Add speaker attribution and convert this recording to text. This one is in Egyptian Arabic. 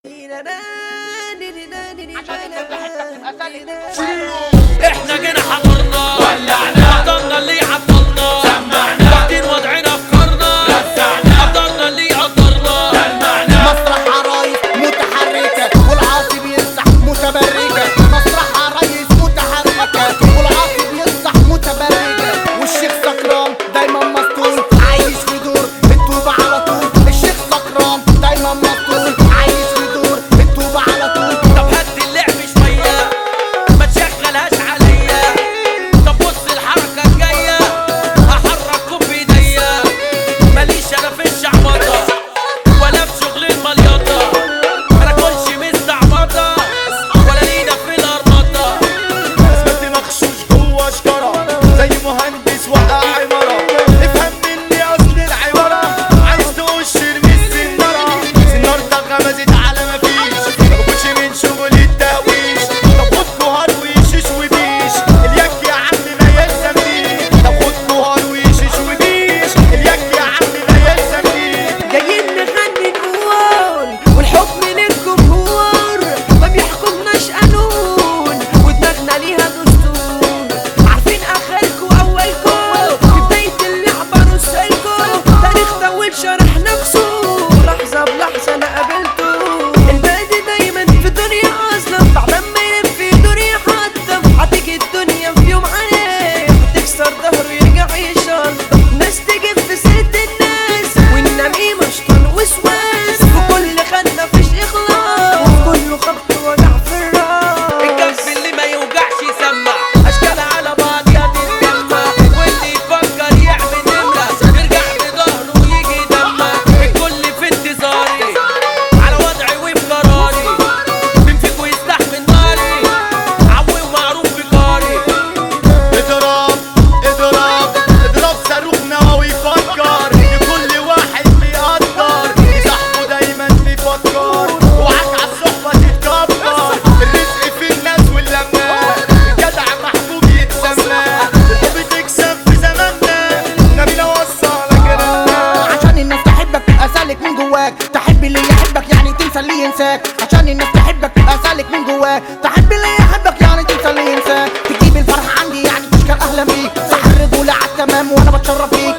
Speaker 1: احنا جينا حضرنا ولعنا قدرنا اللي عطلنا سمعنا واخدين وضعنا افكارنا رزعنا قدرنا اللي قدرنا سمعنا
Speaker 2: مسرح عرايس متحركة والعاصي بينصح متبرجة مسرح عرايس متحركة والعاصي بينصح متبرجة والشيخ سكران دايما مسطول عايش في دور التوبة على طول الشيخ سكران دايما مسطول عايش في دور التوبة على طول
Speaker 1: طب هدي اللعب شوية ما تشغلهاش عليا طب بص الحركة الجاية هحرككم بايديا ماليش انا في الشعبطة ولا في شغل المليطة انا كلش مستعبطة ولا لينا في الارمطة
Speaker 3: اثبت مغشوش جوه شجره زي مهندس وقع عماره افهم مني اصل العباره عايز تقش ارمي السناره سنارتك غمزت على مفيش ما باكلش من شغل التهويش طب خد كهار ويشيش وبيش اليك يا عم ما يلزم فيه طب خد كهار ويشيش وبيش اليك يا عم ما يلزم فيه
Speaker 4: جايين نغني نقول والحكم للجمهور ما بيحكمناش قانون ودماغنا ليها دستور عارفين اخركم اولكم في بداية اللعبة رسالكم تاريخ طويل شرح نفسه لحظة بلحظة انا قابلته البادي دايما في دنيا اصلا بعد ما يلف في دنيا حتى هتيجي الدنيا في يوم عليه هتكسر ظهره يرجع يشنطف ناس تجيب في سيرة الناس والنميمة شطان وسواس وكل خدنا فيش اخلاص وكله خبط وجع في الراس
Speaker 1: الكف اللي ما يوجعش يسمع اشكال على بعضيها تتجمع واللي يفكر يعمل نمرة يرجع بظهره ويجي يدمع الكل في انتظاري على وضعي وفي قراري مين فيكم يستحمل ناري عوي ومعروف بجاري
Speaker 3: اضرب اضرب اضرب صاروخ نووي يفكر لكل واحد بيقدر صاحبه دايما بيفكر وعاك على الصحبة تتكبر الرزق في الناس واللمة الجدع محبوب يتسمى الحب تكسب في زماننا نبينا وصلك رنا
Speaker 2: عشان الناس تحبك تبقى سالك من جواك تحب اللي يحبك يعني تنسى اللي ينساك عشان الناس تحبك تبقى سالك من جواك تحب اللي يحبك يعني تنسى اللي ينساك تجيب الفرح عندي يعني تشكر اهلا بيك صح الرجولة على التمام وانا بتشرف بيك